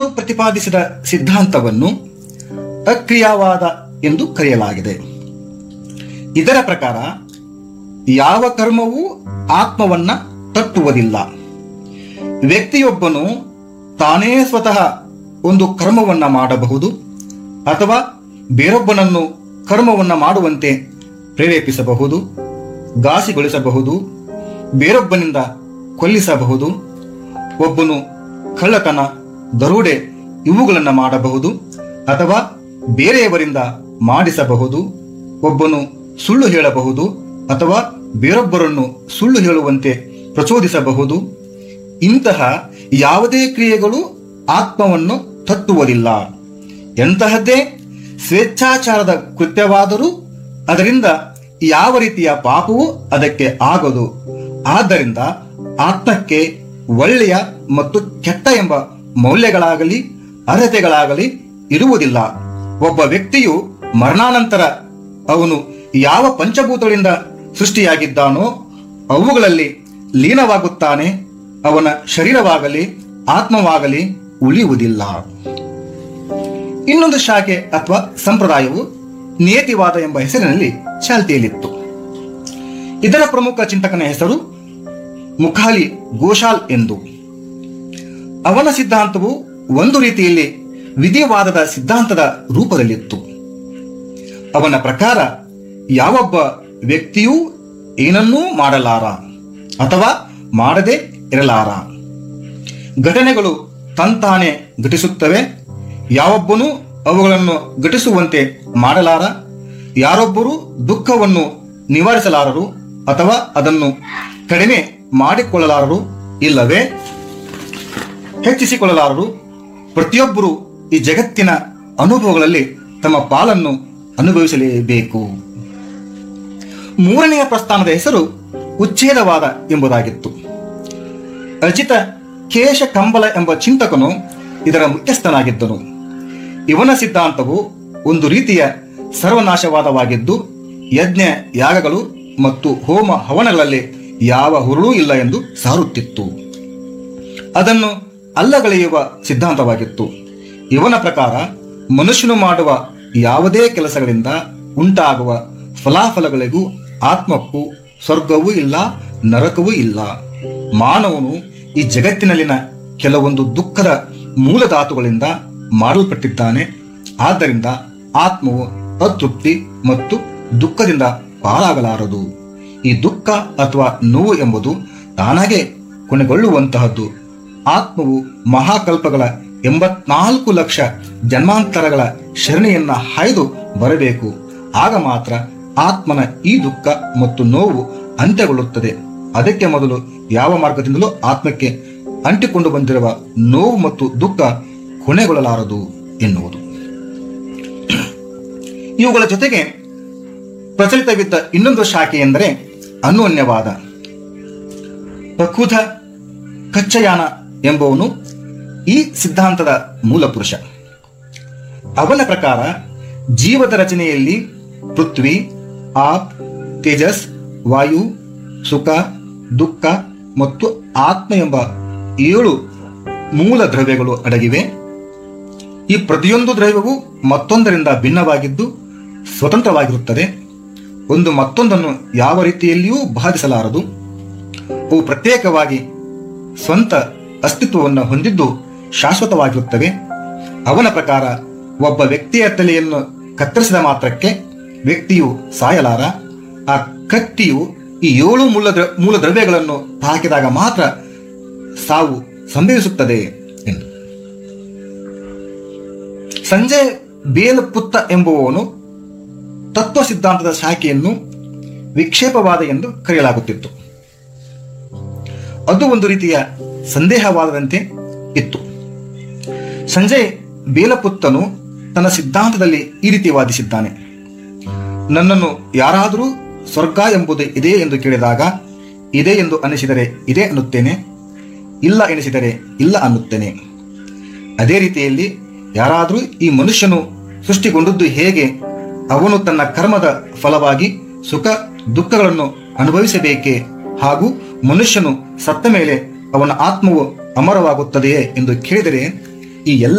ಪ್ರತಿಪಾದಿಸಿದ ಸಿದ್ಧಾಂತವನ್ನು ಅಕ್ರಿಯಾವಾದ ಎಂದು ಕರೆಯಲಾಗಿದೆ ಇದರ ಪ್ರಕಾರ ಯಾವ ಕರ್ಮವೂ ಆತ್ಮವನ್ನ ತಟ್ಟುವುದಿಲ್ಲ ವ್ಯಕ್ತಿಯೊಬ್ಬನು ತಾನೇ ಸ್ವತಃ ಒಂದು ಕರ್ಮವನ್ನ ಮಾಡಬಹುದು ಅಥವಾ ಬೇರೊಬ್ಬನನ್ನು ಕರ್ಮವನ್ನ ಮಾಡುವಂತೆ ಪ್ರೇರೇಪಿಸಬಹುದು ಘಾಸಿಗೊಳಿಸಬಹುದು ಬೇರೊಬ್ಬನಿಂದ ಕೊಲ್ಲಿಸಬಹುದು ಒಬ್ಬನು ಕಳ್ಳತನ ದರೋಡೆ ಇವುಗಳನ್ನು ಮಾಡಬಹುದು ಅಥವಾ ಬೇರೆಯವರಿಂದ ಮಾಡಿಸಬಹುದು ಒಬ್ಬನು ಸುಳ್ಳು ಹೇಳಬಹುದು ಅಥವಾ ಬೇರೊಬ್ಬರನ್ನು ಸುಳ್ಳು ಹೇಳುವಂತೆ ಪ್ರಚೋದಿಸಬಹುದು ಇಂತಹ ಯಾವುದೇ ಕ್ರಿಯೆಗಳು ಆತ್ಮವನ್ನು ತಟ್ಟುವುದಿಲ್ಲ ಎಂತಹದ್ದೇ ಸ್ವೇಚ್ಛಾಚಾರದ ಕೃತ್ಯವಾದರೂ ಅದರಿಂದ ಯಾವ ರೀತಿಯ ಪಾಪವೂ ಅದಕ್ಕೆ ಆಗದು ಆದ್ದರಿಂದ ಆತ್ಮಕ್ಕೆ ಒಳ್ಳೆಯ ಮತ್ತು ಕೆಟ್ಟ ಎಂಬ ಮೌಲ್ಯಗಳಾಗಲಿ ಅರ್ಹತೆಗಳಾಗಲಿ ಇರುವುದಿಲ್ಲ ಒಬ್ಬ ವ್ಯಕ್ತಿಯು ಮರಣಾನಂತರ ಅವನು ಯಾವ ಪಂಚಭೂತಗಳಿಂದ ಸೃಷ್ಟಿಯಾಗಿದ್ದಾನೋ ಅವುಗಳಲ್ಲಿ ಲೀನವಾಗುತ್ತಾನೆ ಅವನ ಶರೀರವಾಗಲಿ ಆತ್ಮವಾಗಲಿ ಉಳಿಯುವುದಿಲ್ಲ ಇನ್ನೊಂದು ಶಾಖೆ ಅಥವಾ ಸಂಪ್ರದಾಯವು ನಿಯತಿವಾದ ಎಂಬ ಹೆಸರಿನಲ್ಲಿ ಚಾಲ್ತಿಯಲ್ಲಿತ್ತು ಇದರ ಪ್ರಮುಖ ಚಿಂತಕನ ಹೆಸರು ಮುಖಾಲಿ ಗೋಶಾಲ್ ಎಂದು ಅವನ ಸಿದ್ಧಾಂತವು ಒಂದು ರೀತಿಯಲ್ಲಿ ವಿಧಿವಾದದ ಸಿದ್ಧಾಂತದ ರೂಪದಲ್ಲಿತ್ತು ಅವನ ಪ್ರಕಾರ ಯಾವೊಬ್ಬ ವ್ಯಕ್ತಿಯೂ ಏನನ್ನೂ ಮಾಡಲಾರ ಅಥವಾ ಮಾಡದೆ ಇರಲಾರ ಘಟನೆಗಳು ತಂತಾನೆ ಘಟಿಸುತ್ತವೆ ಯಾವೊಬ್ಬನೂ ಅವುಗಳನ್ನು ಘಟಿಸುವಂತೆ ಮಾಡಲಾರ ಯಾರೊಬ್ಬರೂ ದುಃಖವನ್ನು ನಿವಾರಿಸಲಾರರು ಅಥವಾ ಅದನ್ನು ಕಡಿಮೆ ಮಾಡಿಕೊಳ್ಳಲಾರರು ಇಲ್ಲವೇ ಹೆಚ್ಚಿಸಿಕೊಳ್ಳಲಾರರು ಪ್ರತಿಯೊಬ್ಬರು ಈ ಜಗತ್ತಿನ ಅನುಭವಗಳಲ್ಲಿ ತಮ್ಮ ಪಾಲನ್ನು ಅನುಭವಿಸಲೇಬೇಕು ಮೂರನೆಯ ಪ್ರಸ್ಥಾನದ ಹೆಸರು ಉಚ್ಛೇದವಾದ ಎಂಬುದಾಗಿತ್ತು ಅಜಿತ ಕೇಶ ಕಂಬಲ ಎಂಬ ಚಿಂತಕನು ಇದರ ಮುಖ್ಯಸ್ಥನಾಗಿದ್ದನು ಇವನ ಸಿದ್ಧಾಂತವು ಒಂದು ರೀತಿಯ ಸರ್ವನಾಶವಾದವಾಗಿದ್ದು ಯಜ್ಞ ಯಾಗಗಳು ಮತ್ತು ಹೋಮ ಹವನಗಳಲ್ಲಿ ಯಾವ ಹುರುಳೂ ಇಲ್ಲ ಎಂದು ಸಾರುತ್ತಿತ್ತು ಅದನ್ನು ಅಲ್ಲಗಳೆಯುವ ಸಿದ್ಧಾಂತವಾಗಿತ್ತು ಇವನ ಪ್ರಕಾರ ಮನುಷ್ಯನು ಮಾಡುವ ಯಾವುದೇ ಕೆಲಸಗಳಿಂದ ಉಂಟಾಗುವ ಫಲಾಫಲಗಳಿಗೂ ಆತ್ಮಕ್ಕೂ ಸ್ವರ್ಗವೂ ಇಲ್ಲ ನರಕವೂ ಇಲ್ಲ ಮಾನವನು ಈ ಜಗತ್ತಿನಲ್ಲಿನ ಕೆಲವೊಂದು ದುಃಖದ ಮೂಲಧಾತುಗಳಿಂದ ಮಾಡಲ್ಪಟ್ಟಿದ್ದಾನೆ ಆದ್ದರಿಂದ ಆತ್ಮವು ಅತೃಪ್ತಿ ಮತ್ತು ದುಃಖದಿಂದ ಪಾರಾಗಲಾರದು ಈ ದುಃಖ ಅಥವಾ ನೋವು ಎಂಬುದು ತಾನಾಗೆ ಕೊನೆಗೊಳ್ಳುವಂತಹದ್ದು ಆತ್ಮವು ಮಹಾಕಲ್ಪಗಳ ಎಂಬತ್ನಾಲ್ಕು ಲಕ್ಷ ಜನ್ಮಾಂತರಗಳ ಶರಣೆಯನ್ನ ಹಾಯ್ದು ಬರಬೇಕು ಆಗ ಮಾತ್ರ ಆತ್ಮನ ಈ ದುಃಖ ಮತ್ತು ನೋವು ಅಂತ್ಯಗೊಳ್ಳುತ್ತದೆ ಅದಕ್ಕೆ ಮೊದಲು ಯಾವ ಮಾರ್ಗದಿಂದಲೂ ಆತ್ಮಕ್ಕೆ ಅಂಟಿಕೊಂಡು ಬಂದಿರುವ ನೋವು ಮತ್ತು ದುಃಖ ಕೊನೆಗೊಳ್ಳಲಾರದು ಎನ್ನುವುದು ಇವುಗಳ ಜೊತೆಗೆ ಪ್ರಚಲಿತವಿದ್ದ ಇನ್ನೊಂದು ಶಾಖೆ ಎಂದರೆ ಅನ್ಯೋನ್ಯವಾದ ಪ್ರಕೃತ ಕಚ್ಚಯಾನ ಎಂಬುವನು ಈ ಸಿದ್ಧಾಂತದ ಮೂಲ ಪುರುಷ ಅವನ ಪ್ರಕಾರ ಜೀವದ ರಚನೆಯಲ್ಲಿ ಪೃಥ್ವಿ ಆಪ್ ತೇಜಸ್ ವಾಯು ಸುಖ ದುಃಖ ಮತ್ತು ಆತ್ಮ ಎಂಬ ಏಳು ಮೂಲ ದ್ರವ್ಯಗಳು ಅಡಗಿವೆ ಈ ಪ್ರತಿಯೊಂದು ದ್ರವ್ಯವು ಮತ್ತೊಂದರಿಂದ ಭಿನ್ನವಾಗಿದ್ದು ಸ್ವತಂತ್ರವಾಗಿರುತ್ತದೆ ಒಂದು ಮತ್ತೊಂದನ್ನು ಯಾವ ರೀತಿಯಲ್ಲಿಯೂ ಬಾಧಿಸಲಾರದು ಅವು ಪ್ರತ್ಯೇಕವಾಗಿ ಸ್ವಂತ ಅಸ್ತಿತ್ವವನ್ನು ಹೊಂದಿದ್ದು ಶಾಶ್ವತವಾಗಿರುತ್ತವೆ ಅವನ ಪ್ರಕಾರ ಒಬ್ಬ ವ್ಯಕ್ತಿಯ ತಲೆಯನ್ನು ಕತ್ತರಿಸಿದ ಮಾತ್ರಕ್ಕೆ ವ್ಯಕ್ತಿಯು ಸಾಯಲಾರ ಆ ಕತ್ತಿಯು ಈ ಏಳು ಮೂಲ ದ್ರ- ಮೂಲ ದ್ರವ್ಯಗಳನ್ನು ಹಾಕಿದಾಗ ಮಾತ್ರ ಸಾವು ಸಂಭವಿಸುತ್ತದೆ ಎಂದು ಸಂಜಯ್ ಬೇಲಪುತ್ತ ಎಂಬುವವನು ತತ್ವ ಸಿದ್ಧಾಂತದ ಶಾಖೆಯನ್ನು ವಿಕ್ಷೇಪವಾದ ಎಂದು ಕರೆಯಲಾಗುತ್ತಿತ್ತು ಅದು ಒಂದು ರೀತಿಯ ಸಂದೇಹವಾದದಂತೆ ಇತ್ತು ಸಂಜಯ್ ಬೇಲಪುತ್ತನು ತನ್ನ ಸಿದ್ಧಾಂತದಲ್ಲಿ ಈ ರೀತಿ ವಾದಿಸಿದ್ದಾನೆ ನನ್ನನ್ನು ಯಾರಾದರೂ ಸ್ವರ್ಗ ಎಂಬುದು ಇದೆ ಎಂದು ಕೇಳಿದಾಗ ಇದೆ ಎಂದು ಅನಿಸಿದರೆ ಇದೆ ಅನ್ನುತ್ತೇನೆ ಇಲ್ಲ ಎನಿಸಿದರೆ ಇಲ್ಲ ಅನ್ನುತ್ತೇನೆ ಅದೇ ರೀತಿಯಲ್ಲಿ ಯಾರಾದರೂ ಈ ಮನುಷ್ಯನು ಸೃಷ್ಟಿಗೊಂಡದ್ದು ಹೇಗೆ ಅವನು ತನ್ನ ಕರ್ಮದ ಫಲವಾಗಿ ಸುಖ ದುಃಖಗಳನ್ನು ಅನುಭವಿಸಬೇಕೇ ಹಾಗೂ ಮನುಷ್ಯನು ಸತ್ತ ಮೇಲೆ ಅವನ ಆತ್ಮವು ಅಮರವಾಗುತ್ತದೆಯೇ ಎಂದು ಕೇಳಿದರೆ ಈ ಎಲ್ಲ